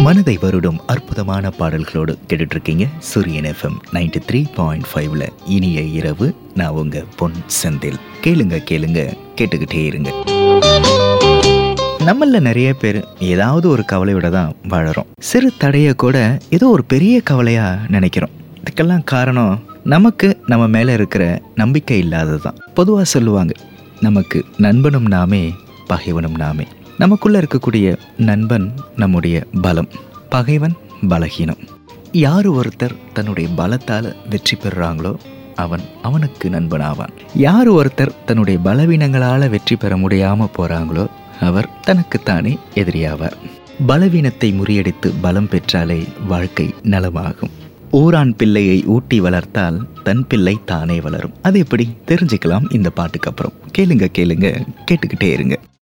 மனதை வருடும் அற்புதமான பாடல்களோடு கேட்டுட்டு இருக்கீங்க சூரியன் எஃப்எம் நைன்டி த்ரீ பாயிண்ட் ஃபைவ்ல இனிய இரவு நான் உங்க பொன் செந்தில் கேளுங்க கேளுங்க கேட்டுக்கிட்டே இருங்க நம்மள நிறைய பேர் ஏதாவது ஒரு கவலையோட தான் வாழறோம் சிறு தடையை கூட ஏதோ ஒரு பெரிய கவலையா நினைக்கிறோம் இதுக்கெல்லாம் காரணம் நமக்கு நம்ம மேல இருக்கிற நம்பிக்கை இல்லாதது தான் பொதுவாக சொல்லுவாங்க நமக்கு நண்பனும் நாமே பகைவனும் நாமே நமக்குள்ள இருக்கக்கூடிய நண்பன் நம்முடைய பலம் பகைவன் பலகீனம் யார் ஒருத்தர் தன்னுடைய பலத்தால் வெற்றி பெறுறாங்களோ அவன் அவனுக்கு நண்பனாவான் யார் ஒருத்தர் தன்னுடைய பலவீனங்களால் வெற்றி பெற முடியாம போறாங்களோ அவர் தனக்குத்தானே எதிரியாவார் பலவீனத்தை முறியடித்து பலம் பெற்றாலே வாழ்க்கை நலமாகும் ஊரான் பிள்ளையை ஊட்டி வளர்த்தால் தன் பிள்ளை தானே வளரும் அது எப்படி தெரிஞ்சுக்கலாம் இந்த பாட்டுக்கு அப்புறம் கேளுங்க கேளுங்க கேட்டுக்கிட்டே இருங்க